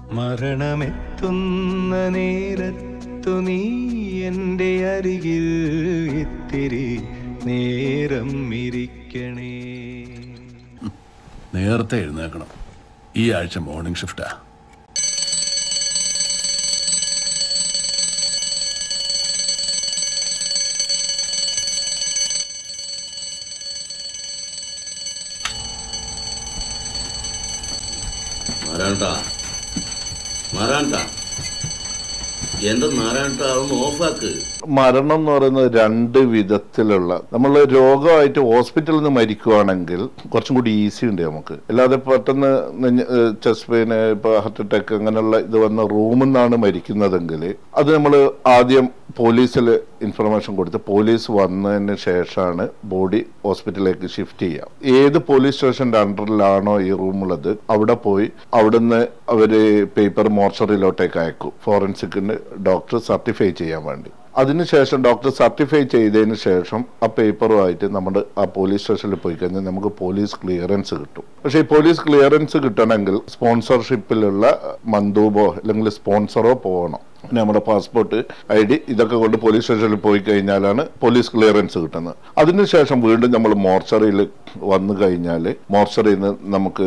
മരണമെത്തുന്ന നേരത്തു നീ എൻ്റെ അരികിൽ ഇത്തിരി നേരം ഇരിക്കണേ നേരത്തെ എഴുന്നേക്കണം ഈ ആഴ്ച മോർണിംഗ് ഷിഫ്റ്റാ നാരായണ നാരായണ എന്താ നാരായണ അതൊന്ന് ഓഫാക്ക് മരണം എന്ന് പറയുന്നത് രണ്ട് വിധത്തിലുള്ള നമ്മൾ രോഗമായിട്ട് ഹോസ്പിറ്റലിൽ നിന്ന് മരിക്കുവാണെങ്കിൽ കുറച്ചും കൂടി ഈസി ഉണ്ട് നമുക്ക് അല്ലാതെ പെട്ടെന്ന് ചെസ്റ്റ് പെയിൻ ഇപ്പൊ ഹാർട്ട് അറ്റാക്ക് അങ്ങനെയുള്ള ഇത് വന്ന റൂമിൽ നിന്നാണ് മരിക്കുന്നതെങ്കിൽ അത് നമ്മൾ ആദ്യം പോലീസിൽ ഇൻഫർമേഷൻ കൊടുത്ത് പോലീസ് വന്നതിന് ശേഷമാണ് ബോഡി ഹോസ്പിറ്റലിലേക്ക് ഷിഫ്റ്റ് ചെയ്യുക ഏത് പോലീസ് സ്റ്റേഷന്റെ അണ്ടറിലാണോ ഈ റൂമുള്ളത് അവിടെ പോയി അവിടുന്ന് അവര് പേപ്പർ മോർച്ചറിയിലോട്ടേക്ക് അയക്കും ഫോറൻസിക്കിന് ഡോക്ടർ സർട്ടിഫൈ ചെയ്യാൻ വേണ്ടി അതിനുശേഷം ഡോക്ടർ സർട്ടിഫൈ ചെയ്തതിന് ശേഷം ആ പേപ്പറുമായിട്ട് നമ്മുടെ ആ പോലീസ് സ്റ്റേഷനിൽ പോയി കഴിഞ്ഞാൽ നമുക്ക് പോലീസ് ക്ലിയറൻസ് കിട്ടും പക്ഷേ ഈ പോലീസ് ക്ലിയറൻസ് കിട്ടണമെങ്കിൽ സ്പോൺസർഷിപ്പിലുള്ള മന്ദൂബോ അല്ലെങ്കിൽ സ്പോൺസറോ പോകണം നമ്മുടെ പാസ്പോർട്ട് ഐ ഡി ഇതൊക്കെ കൊണ്ട് പോലീസ് സ്റ്റേഷനിൽ പോയി കഴിഞ്ഞാലാണ് പോലീസ് ക്ലിയറൻസ് കിട്ടുന്നത് അതിനുശേഷം വീണ്ടും നമ്മൾ മോർച്ചറിയിൽ വന്നു കഴിഞ്ഞാൽ മോർച്ചറിയിൽ നിന്ന് നമുക്ക്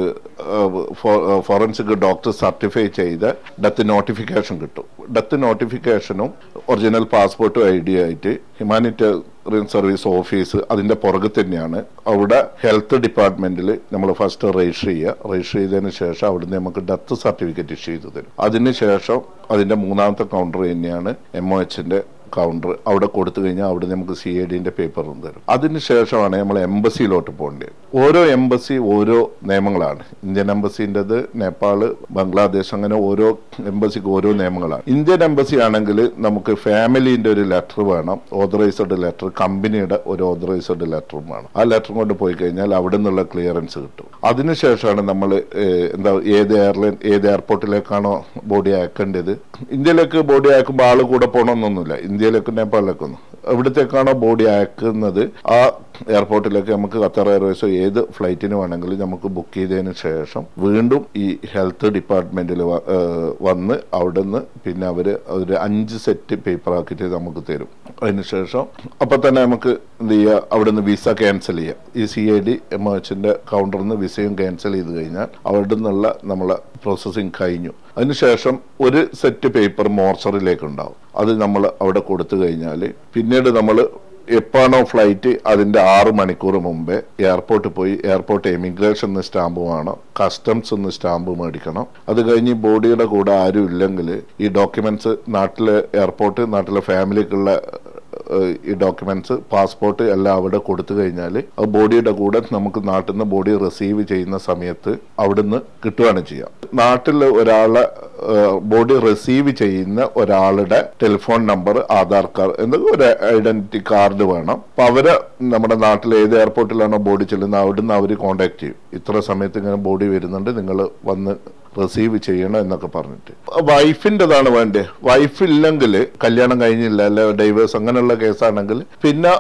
ഫോറൻസിക് ഡോക്ടർ സർട്ടിഫൈ ചെയ്ത ഡെത്ത് നോട്ടിഫിക്കേഷൻ കിട്ടും ഡെത്ത് നോട്ടിഫിക്കേഷനും ഒറിജിനൽ പാസ്പോർട്ടും ഐ ഡി ആയിട്ട് ഹ്യൂമാനിറ്റേറിയൻ സർവീസ് ഓഫീസ് അതിന്റെ പുറകെ തന്നെയാണ് അവിടെ ഹെൽത്ത് ഡിപ്പാർട്ട്മെന്റിൽ നമ്മൾ ഫസ്റ്റ് രജിസ്റ്റർ ചെയ്യുക രജിസ്റ്റർ ചെയ്തതിന് ശേഷം അവിടുന്ന് നമുക്ക് ഡെത്ത് സർട്ടിഫിക്കറ്റ് ഇഷ്യൂ ചെയ്തു തരും അതിനുശേഷം അതിന്റെ മൂന്നാമത്തെ കൗണ്ടർ തന്നെയാണ് എം ഒ എച്ചിന്റെ കൗണ്ടർ അവിടെ കൊടുത്തു കഴിഞ്ഞാൽ അവിടെ നമുക്ക് സി എ ഡിന്റെ പേപ്പർ തരും അതിനുശേഷമാണ് നമ്മൾ എംബസിയിലോട്ട് പോകേണ്ടത് ഓരോ എംബസി ഓരോ നിയമങ്ങളാണ് ഇന്ത്യൻ എംബസിൻ്റെത് നേപ്പാള് ബംഗ്ലാദേശ് അങ്ങനെ ഓരോ എംബസിക്ക് ഓരോ നിയമങ്ങളാണ് ഇന്ത്യൻ എംബസി ആണെങ്കിൽ നമുക്ക് ഫാമിലിന്റെ ഒരു ലെറ്റർ വേണം ഓതറൈസ്ഡ് ലെറ്റർ കമ്പനിയുടെ ഒരു ഓതറൈസ്ഡ് ലെറ്ററും വേണം ആ ലെറ്റർ കൊണ്ട് പോയി കഴിഞ്ഞാൽ അവിടെ നിന്നുള്ള ക്ലിയറൻസ് കിട്ടും അതിനുശേഷമാണ് നമ്മൾ എന്താ ഏത് എയർലൈൻ ഏത് എയർപോർട്ടിലേക്കാണോ ബോഡി അയക്കേണ്ടത് ഇന്ത്യയിലേക്ക് ബോഡി അയക്കുമ്പോൾ ആള് കൂടെ പോകണമെന്നൊന്നുമില്ല ഇന്ത്യയിലേക്കും നേപ്പാളിലേക്കൊന്നും എവിടത്തേക്കാണോ ബോഡി അയക്കുന്നത് ആ എയർപോർട്ടിലേക്ക് നമുക്ക് ഖത്തർ എയർവേസോ ഏത് ഫ്ലൈറ്റിന് വേണമെങ്കിലും നമുക്ക് ബുക്ക് ചെയ്തതിന് ശേഷം വീണ്ടും ഈ ഹെൽത്ത് ഡിപ്പാർട്ട്മെന്റിൽ വന്ന് അവിടെ നിന്ന് പിന്നെ അവര് ഒരു അഞ്ച് സെറ്റ് പേപ്പർ ആക്കിയിട്ട് നമുക്ക് തരും അതിനുശേഷം അപ്പൊ തന്നെ നമുക്ക് എന്ത് ചെയ്യുക അവിടെ നിന്ന് വിസ ക്യാൻസൽ ചെയ്യാം ഈ സി ഐ ഡി എം എച്ചിന്റെ കൗണ്ടറിൽ നിന്ന് വിസയും ക്യാൻസൽ ചെയ്ത് കഴിഞ്ഞാൽ അവിടെ നിന്നുള്ള നമ്മളെ പ്രോസസ്സിങ് കഴിഞ്ഞു അതിനുശേഷം ഒരു സെറ്റ് പേപ്പർ മോർച്ചറിലേക്ക് ഉണ്ടാവും അത് നമ്മൾ അവിടെ കൊടുത്തു കഴിഞ്ഞാൽ പിന്നീട് നമ്മൾ എപ്പാണോ ഫ്ലൈറ്റ് അതിന്റെ ആറ് മണിക്കൂർ മുമ്പേ എയർപോർട്ടിൽ പോയി എയർപോർട്ട് എമിഗ്രേഷൻ സ്റ്റാമ്പ് വേണം കസ്റ്റംസ് നിന്ന് സ്റ്റാമ്പ് മേടിക്കണം അത് കഴിഞ്ഞ് ബോഡിയുടെ കൂടെ ആരും ഇല്ലെങ്കിൽ ഈ ഡോക്യുമെന്റ്സ് നാട്ടിലെ എയർപോർട്ട് നാട്ടിലെ ഫാമിലിക്കുള്ള ഏഹ്, ഈ ഡോക്യുമെന്റ്സ് പാസ്പോർട്ട് എല്ലാം അവിടെ കൊടുത്തു കഴിഞ്ഞാൽ ആ ബോഡിയുടെ കൂടെ നമുക്ക് നാട്ടിൽ നിന്ന് ബോഡി റിസീവ് ചെയ്യുന്ന സമയത്ത് അവിടുന്ന് കിട്ടുകയാണ് ചെയ്യുക നാട്ടിൽ ഒരാളെ ബോഡി റിസീവ് ചെയ്യുന്ന ഒരാളുടെ ടെലിഫോൺ നമ്പർ ആധാർ കാർഡ് എന്തെങ്കിലും ഒരു ഐഡന്റിറ്റി കാർഡ് വേണം അപ്പൊ അവര് നമ്മുടെ നാട്ടിൽ ഏത് എയർപോർട്ടിലാണോ ബോഡി ചെല്ലുന്നത് അവിടുന്ന് അവർ കോണ്ടാക്ട് ചെയ്യും ഇത്ര സമയത്ത് ഇങ്ങനെ ബോഡി വരുന്നുണ്ട് നിങ്ങൾ വന്ന് റിസീവ് ചെയ്യണം എന്നൊക്കെ പറഞ്ഞിട്ട് വൈഫിൻ്റെതാണ് വേണ്ടത് വൈഫ് ഇല്ലെങ്കിൽ കല്യാണം കഴിഞ്ഞില്ല അല്ലെ ഡൈവേഴ്സ് അങ്ങനെയുള്ള കേസാണെങ്കിൽ പിന്നെ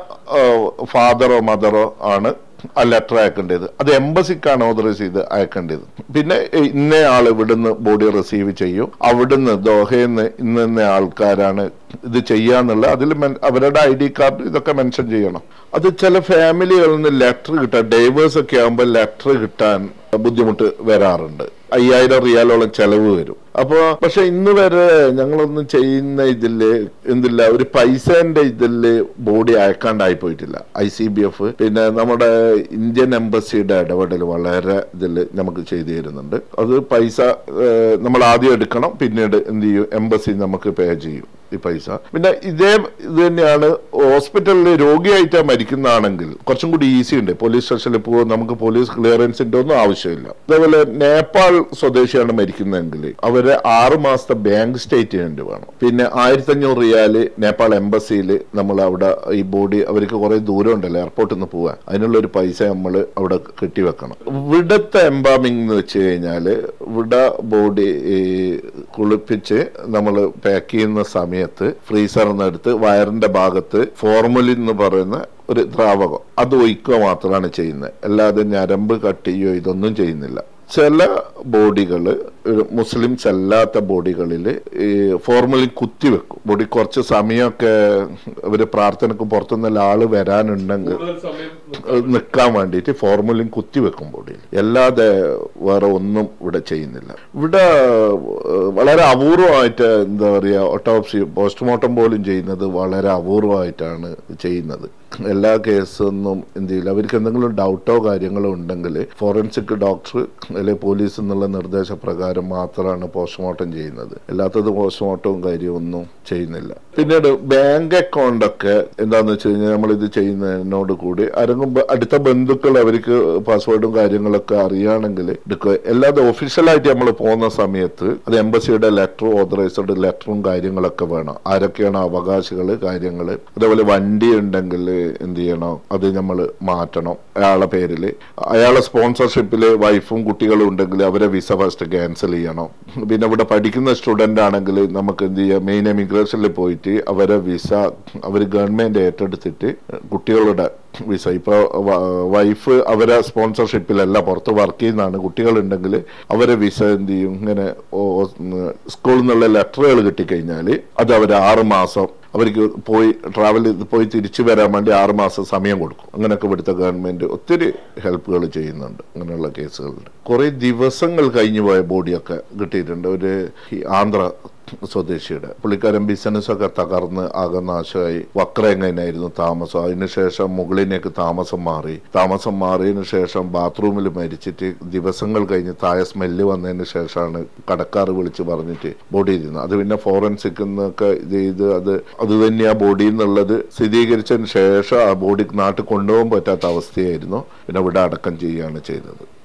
ഫാദറോ മദറോ ആണ് ആ ലെറ്റർ അയക്കേണ്ടത് അത് എംബസിക്കാണ് ഓതറൈസ് ചെയ്ത് അയക്കേണ്ടത് പിന്നെ ഇന്ന ആൾ ഇവിടുന്ന് ബോഡി റിസീവ് ചെയ്യും അവിടുന്ന് ദോഹയിൽ ഇന്ന് ഇന്ന ആൾക്കാരാണ് ഇത് ചെയ്യാന്നുള്ള അതിൽ അവരുടെ ഐ ഡി കാർഡ് ഇതൊക്കെ മെൻഷൻ ചെയ്യണം അത് ചില ഫാമിലികളിൽ നിന്ന് ലെറ്റർ കിട്ടാൻ ഡൈവേഴ്സ് ഒക്കെ ആകുമ്പോൾ ലെറ്റർ കിട്ടാൻ ബുദ്ധിമുട്ട് വരാറുണ്ട് അയ്യായിരം റിയാലോളം ചെലവ് വരും അപ്പോ പക്ഷെ ഇന്ന് വരെ ഞങ്ങളൊന്നും ചെയ്യുന്ന ഇതില് എന്തില്ല ഒരു പൈസന്റെ ഇതില് ബോഡി അയക്കാണ്ടായി പോയിട്ടില്ല ഐ സി ബി എഫ് പിന്നെ നമ്മുടെ ഇന്ത്യൻ എംബസിയുടെ ഇടപെടൽ വളരെ ഇതിൽ നമുക്ക് ചെയ്തു തരുന്നുണ്ട് അത് പൈസ ഏഹ്, നമ്മൾ ആദ്യം എടുക്കണം പിന്നീട് എന്ത് ചെയ്യും എംബസി നമുക്ക് പേ ചെയ്യും ഈ പൈസ പിന്നെ ഇതേ ഇത് തന്നെയാണ് ഹോസ്പിറ്റലിൽ രോഗിയായിട്ട് മരിക്കുന്നതാണെങ്കിൽ കുറച്ചും കൂടി ഈസി ഉണ്ട് പോലീസ് സ്റ്റേഷനിൽ പോകും നമുക്ക് പോലീസ് ക്ലിയറൻസിന്റെ ഒന്നും ആവശ്യമില്ല അതേപോലെ നേപ്പാൾ സ്വദേശിയാണ് മരിക്കുന്നതെങ്കിൽ അവര് ആറ് മാസത്തെ ബാങ്ക് സ്റ്റേറ്റ്മെന്റ് വേണം പിന്നെ ആയിരത്തി അഞ്ഞൂറ് റിയാല് നേപ്പാൾ എംബസിയിൽ നമ്മൾ അവിടെ ഈ ബോഡി അവർക്ക് കുറെ ദൂരം ഉണ്ടല്ലോ എയർപോർട്ടിൽ നിന്ന് പോവാൻ അതിനുള്ള ഒരു പൈസ നമ്മൾ അവിടെ കെട്ടിവെക്കണം ഇവിടുത്തെ എംബാമിംഗ് എന്ന് വെച്ച് കഴിഞ്ഞാല് ഇവിടെ ബോഡി കുളിപ്പിച്ച് നമ്മൾ പാക്ക് ചെയ്യുന്ന സമയത്ത് ഫ്രീസറിൽ നിന്ന് എടുത്ത് വയറിന്റെ ഭാഗത്ത് ഫോർമുലിൻ എന്ന് പറയുന്ന ഒരു ദ്രാവകം അത് ഒഴിക്കുക മാത്രമാണ് ചെയ്യുന്നത് അല്ലാതെ ഞരമ്പ് കട്ട് ചെയ്യോ ഇതൊന്നും ചെയ്യുന്നില്ല ചില ബോഡികൾ മുസ്ലിംസ് അല്ലാത്ത ബോഡികളിൽ ഈ ഫോർമലിൻ കുത്തിവെക്കും ബോഡി കുറച്ച് സമയമൊക്കെ അവര് പ്രാർത്ഥനക്ക് പുറത്തുനിന്നുള്ള ആള് വരാനുണ്ടെങ്കിൽ നിൽക്കാൻ വേണ്ടിയിട്ട് ഫോർമുലിൻ കുത്തിവെക്കും ബോഡിയിൽ അല്ലാതെ വേറെ ഒന്നും ഇവിടെ ചെയ്യുന്നില്ല ഇവിടെ ഏഹ്, വളരെ അപൂർവമായിട്ട് എന്താ പറയുക ഒട്ടോപ്സി പോസ്റ്റ്മോർട്ടം പോലും ചെയ്യുന്നത് വളരെ അപൂർവമായിട്ടാണ് ചെയ്യുന്നത് എല്ലാ കേസൊന്നും എന്ത് ചെയ്യില്ല അവർക്ക് എന്തെങ്കിലും ഡൗട്ടോ കാര്യങ്ങളോ ഉണ്ടെങ്കിൽ ഫോറൻസിക് ഡോക്ടർ അല്ലെങ്കിൽ പോലീസ് എന്നുള്ള നിർദ്ദേശപ്രകാരം മാത്രമാണ് പോസ്റ്റ്മോർട്ടം ചെയ്യുന്നത് അല്ലാത്തത് പോസ്റ്റ്മോർട്ടവും കാര്യവും ഒന്നും ചെയ്യുന്നില്ല പിന്നീട് ബാങ്ക് അക്കൗണ്ട് ഒക്കെ എന്താന്ന് വെച്ച് കഴിഞ്ഞാൽ നമ്മൾ ഇത് ചെയ്യുന്നതിനോട് കൂടി ആരെങ്കിലും ബ- അടുത്ത ബന്ധുക്കൾ അവർക്ക് പാസ്വേഡും കാര്യങ്ങളൊക്കെ അറിയുകയാണെങ്കിൽ എടുക്കുക അല്ലാതെ ഒഫീഷ്യലായിട്ട് നമ്മൾ പോകുന്ന സമയത്ത് അത് എംബസിയുടെ ലെറ്റർ ഓതറൈസ്ഡ് ലെറ്ററും കാര്യങ്ങളൊക്കെ വേണം ആരൊക്കെയാണ് അവകാശികൾ കാര്യങ്ങൾ അതേപോലെ വണ്ടി ഉണ്ടെങ്കിൽ എന്ത് ചെയ്യണം അത് നമ്മൾ മാറ്റണം അയാളെ പേരിൽ അയാളെ സ്പോൺസർഷിപ്പിൽ വൈഫും കുട്ടികളും ഉണ്ടെങ്കിൽ അവരെ വിസ ഫസ്റ്റ് ക്യാൻസൽ ചെയ്യണം പിന്നെ ഇവിടെ പഠിക്കുന്ന സ്റ്റുഡന്റ് ആണെങ്കിൽ നമുക്ക് എന്ത് ചെയ്യാം മെയിൻ എമിഗ്രേഷനിൽ പോയിട്ട് അവരെ വിസ അവർ ഗവൺമെന്റ് ഏറ്റെടുത്തിട്ട് കുട്ടികളുടെ വിസ ഇപ്പൊ വൈഫ് അവരെ സ്പോൺസർഷിപ്പിലല്ല പുറത്ത് വർക്ക് ചെയ്യുന്നതാണ് കുട്ടികളുണ്ടെങ്കിൽ അവരെ വിസ എന്ത് ചെയ്യും ഇങ്ങനെ സ്കൂളിൽ നിന്നുള്ള ലെറ്ററുകൾ കിട്ടിക്കഴിഞ്ഞാൽ അത് അവർ ആറ് മാസം അവർക്ക് പോയി ട്രാവൽ ചെയ്ത് പോയി തിരിച്ചു വരാൻ വേണ്ടി ആറ് മാസം സമയം കൊടുക്കും അങ്ങനെയൊക്കെ ഇവിടുത്തെ ഗവൺമെന്റ് ഒത്തിരി ഹെൽപ്പുകൾ ചെയ്യുന്നുണ്ട് അങ്ങനെയുള്ള കേസുകളുണ്ട് കുറെ ദിവസങ്ങൾ കഴിഞ്ഞു പോയ ബോഡിയൊക്കെ കിട്ടിയിട്ടുണ്ട് ഒരു ഈ ആന്ധ്ര സ്വദേശിയുടെ പുള്ളിക്കാരൻ ബിസിനസ്സൊക്കെ തകർന്ന് ആകെ നാശമായി വക്രങ്ങനായിരുന്നു താമസം അതിനുശേഷം മുകളിലേക്ക് താമസം മാറി താമസം മാറിയതിനു ശേഷം ബാത്റൂമിൽ മരിച്ചിട്ട് ദിവസങ്ങൾ കഴിഞ്ഞ് താഴെ സ്മെല്ല് വന്നതിന് ശേഷമാണ് കടക്കാർ വിളിച്ച് പറഞ്ഞിട്ട് ബോഡി ഇരുന്നത് അത് പിന്നെ ഫോറൻസിക് എന്നൊക്കെ ഇത് ചെയ്ത് അത് അത് തന്നെയാ ബോഡി എന്നുള്ളത് സ്ഥിരീകരിച്ചതിന് ശേഷം ആ ബോഡി നാട്ടിൽ കൊണ്ടുപോകാൻ പറ്റാത്ത അവസ്ഥയായിരുന്നു പിന്നെ ഇവിടെ അടക്കം ചെയ്യുകയാണ് ചെയ്തത്